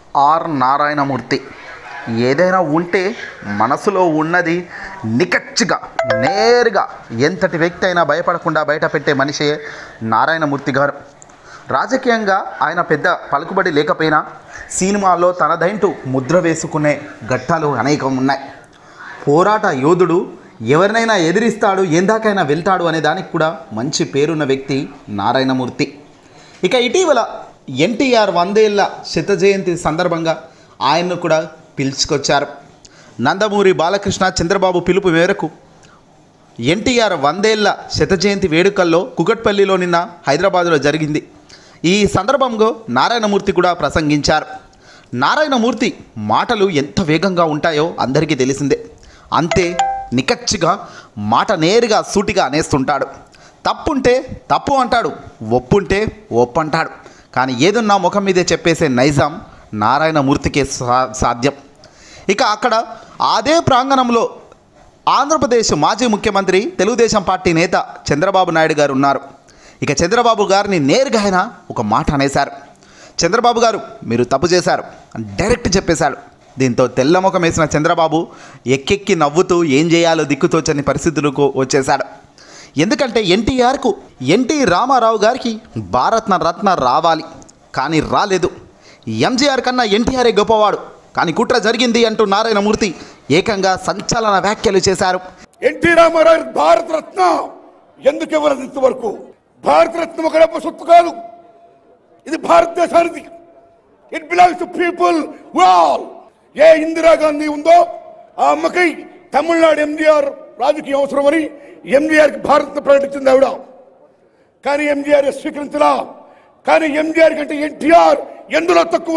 are Narayanamurthy ఏదైనా ఉంటే మనసులో ఉన్నది నికచ్చిగా నేరుగా ఎంతటి వ్యక్తి అయినా భయపడకుండా బయట పెట్టే మనిషే నారాయణమూర్తి గారు రాజకీయంగా ఆయన పెద్ద పలుకుబడి లేకపోయినా సినిమాల్లో తనదంటూ ముద్ర వేసుకునే ఘట్టాలు అనేకం ఉన్నాయి పోరాట యోధుడు ఎవరినైనా ఎదిరిస్తాడు ఎందాకైనా వెళ్తాడు అనే దానికి కూడా మంచి పేరున్న వ్యక్తి నారాయణమూర్తి ఇక ఇటీవల ఎన్టీఆర్ వందేళ్ల శత జయంతి సందర్భంగా ఆయన్ను కూడా పిలుచుకొచ్చారు నందమూరి బాలకృష్ణ చంద్రబాబు పిలుపు మేరకు ఎన్టీఆర్ వందేళ్ల శత జయంతి వేడుకల్లో కుకట్పల్లిలో నిన్న హైదరాబాదులో జరిగింది ఈ సందర్భంలో నారాయణమూర్తి కూడా ప్రసంగించారు నారాయణమూర్తి మాటలు ఎంత వేగంగా ఉంటాయో అందరికీ తెలిసిందే అంతే నికచ్చిగా మాట నేరుగా సూటిగా అనేస్తుంటాడు తప్పుంటే తప్పు అంటాడు ఒప్పుంటే ఒప్పు అంటాడు కానీ ఏదున్నా ముఖం మీదే చెప్పేసే నైజాం నారాయణమూర్తికే సా సాధ్యం ఇక అక్కడ అదే ప్రాంగణంలో ఆంధ్రప్రదేశ్ మాజీ ముఖ్యమంత్రి తెలుగుదేశం పార్టీ నేత చంద్రబాబు నాయుడు గారు ఉన్నారు ఇక చంద్రబాబు గారిని నేరుగా ఆయన ఒక మాట అనేశారు చంద్రబాబు గారు మీరు తప్పు చేశారు అని డైరెక్ట్ చెప్పేశాడు దీంతో తెల్లముఖం వేసిన చంద్రబాబు ఎక్కెక్కి నవ్వుతూ ఏం చేయాలో దిక్కుతోచని పరిస్థితులకు వచ్చేశాడు ఎందుకంటే ఎన్టీఆర్కు ఎన్టీ రామారావు గారికి భారత్న రత్న రావాలి కానీ రాలేదు ఎంజీఆర్ కన్నా ఎన్టీఆరే గొప్పవాడు కానీ కుట్ర జరిగింది అంటూ నారాయణమూర్తి ఏకంగా సంచలన వ్యాఖ్యలు చేశారు ఎన్టీ రామారావు భారత రత్న ఎందుకు ఇవ్వలేదు ఇంతవరకు భారత రత్న ఒక డబ్బు సొత్తు కాదు ఇది భారతదేశానికి it belongs to people wall ఏ ఇందిరాగాంధీ ఉందో ఆ అమ్మకి తమిళనాడు ఎంజీఆర్ రాజకీయ అవసరమని ఎంజీఆర్ కి భారత్ ప్రకటించింది ఆవిడ కానీ ఎంజీఆర్ స్వీకరించలా కానీ ఎంజీఆర్ కంటే ఎన్టీఆర్ ఎందులో తక్కువ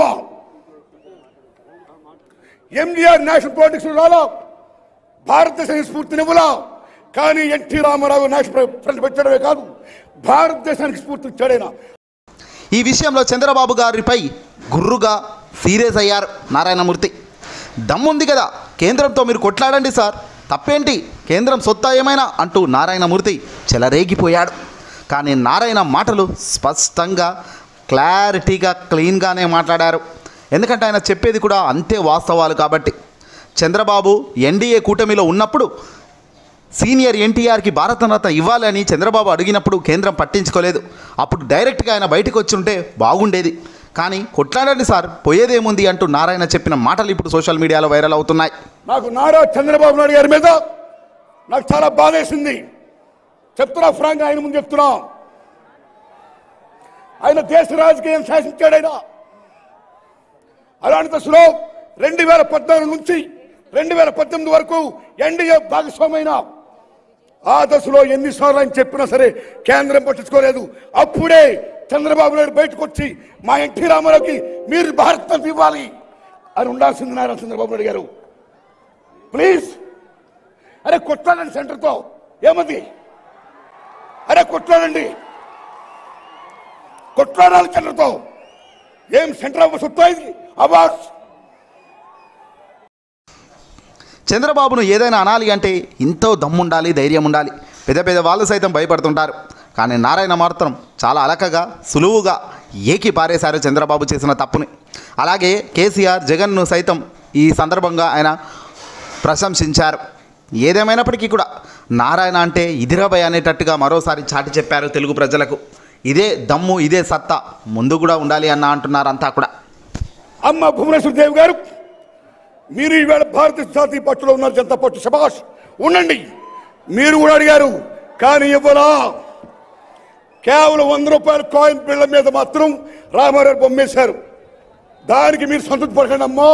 ఎంజీఆర్ నేషనల్ పాలిటిక్స్ రాలా భారతదేశ స్ఫూర్తినివ్వలా కానీ ఎన్టీ రామారావు నేషనల్ ఫ్రంట్ పెట్టడమే కాదు భారతదేశానికి స్ఫూర్తి ఇచ్చాడైనా ఈ విషయంలో చంద్రబాబు గారిపై గుర్రుగా సీరియస్ అయ్యారు నారాయణమూర్తి దమ్ముంది కదా కేంద్రంతో మీరు కొట్లాడండి సార్ తప్పేంటి కేంద్రం సొత్తా ఏమైనా అంటూ నారాయణమూర్తి చెలరేగిపోయాడు కానీ నారాయణ మాటలు స్పష్టంగా క్లారిటీగా క్లీన్గానే మాట్లాడారు ఎందుకంటే ఆయన చెప్పేది కూడా అంతే వాస్తవాలు కాబట్టి చంద్రబాబు ఎన్డీఏ కూటమిలో ఉన్నప్పుడు సీనియర్ ఎన్టీఆర్కి భారతరత్న ఇవ్వాలని చంద్రబాబు అడిగినప్పుడు కేంద్రం పట్టించుకోలేదు అప్పుడు డైరెక్ట్గా ఆయన బయటకు వచ్చి ఉంటే బాగుండేది కానీ కొట్లాడండి సార్ పోయేదేముంది అంటూ నారాయణ చెప్పిన మాటలు ఇప్పుడు సోషల్ మీడియాలో వైరల్ అవుతున్నాయి నాకు నారా చంద్రబాబు నాయుడు గారి మీద నాకు చాలా బాధేసింది చెప్తున్నా ఫ్రాంక్ ఆయన ముందు చెప్తున్నా ఆయన దేశ రాజకీయం శాసించాడు ఆయన అలాంటి దశలో రెండు వేల పద్నాలుగు నుంచి రెండు వేల పద్దెనిమిది వరకు ఎన్డీఏ భాగస్వామైన ఆ దశలో ఎన్నిసార్లు ఆయన చెప్పినా సరే కేంద్రం పట్టించుకోలేదు అప్పుడే చంద్రబాబు నాయుడు బయటకు వచ్చి మా ఎన్టీ రామారావుకి మీరు భారత్ ఇవ్వాలి అని ఉండాల్సింది నారా చంద్రబాబు నాయుడు గారు ప్లీజ్ అరే కొట్లాడండి సెంటర్తో ఏమంది అరే కొట్లాడండి కొట్లాడాలి సెంటర్తో ఏం సెంటర్ అవ్వ సొత్తు ఇది అవార్డ్స్ చంద్రబాబును ఏదైనా అనాలి అంటే ఎంతో దమ్ముండాలి ధైర్యం ఉండాలి పెద్ద పెద్ద వాళ్ళు సైతం భయపడుతుంటారు కానీ నారాయణ మాత్రం చాలా అలకగా సులువుగా ఏకి పారేశారు చంద్రబాబు చేసిన తప్పుని అలాగే కేసీఆర్ జగన్ను సైతం ఈ సందర్భంగా ఆయన ప్రశంసించారు ఏదేమైనప్పటికీ కూడా నారాయణ అంటే ఇదిరాబాయ్ అనేటట్టుగా మరోసారి చాటి చెప్పారు తెలుగు ప్రజలకు ఇదే దమ్ము ఇదే సత్తా ముందు కూడా ఉండాలి అన్న అంటున్నారు అంతా కూడా అమ్మ భువనేశ్వర్ దేవ్ గారు మీరు ఈవేళ భారతీయ జాతీయ పట్టులో ఉన్నారు జనతా పట్టు శబాష్ ఉండండి మీరు కూడా అడిగారు కానీ ఇవ్వరా కేవలం వంద రూపాయల కాయిన్ బిళ్ళ మీద మాత్రం రామారావు బొమ్మేశారు దానికి మీరు సంతృప్తి పడకండి అమ్మా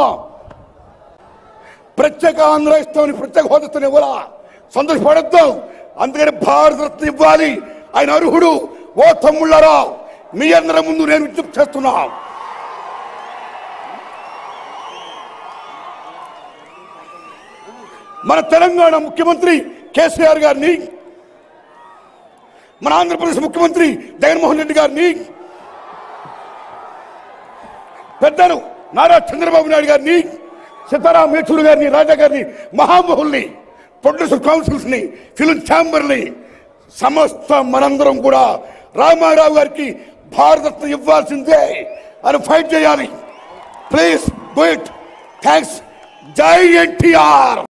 ప్రత్యేక ఆంధ్ర ఇస్తామని ప్రత్యేక హోదాతో ఇవ్వాలా సంతోషపడద్దు అందుకని భారతరత్న ఇవ్వాలి ఆయన అర్హుడు ఓ తమ్ముళ్ళారా మీ అందరి ముందు నేను విజ్ఞప్తి చేస్తున్నా మన తెలంగాణ ముఖ్యమంత్రి కేసీఆర్ గారిని మన ఆంధ్రప్రదేశ్ ముఖ్యమంత్రి జగన్మోహన్ రెడ్డి గారిని పెద్దలు నారా చంద్రబాబు నాయుడు గారిని సీతారాం యేచూరి గారిని రాజా గారిని మహామహుల్ని ప్రొడ్యూసర్ కౌన్సిల్స్ ని ఫిలిం ఛాంబర్ని సమస్త మనందరం కూడా రామారావు గారికి భారతరత్న ఇవ్వాల్సిందే అని ఫైట్ చేయాలి ప్లీజ్ డూ ఇట్ థ్యాంక్స్ జై ఎన్టీఆర్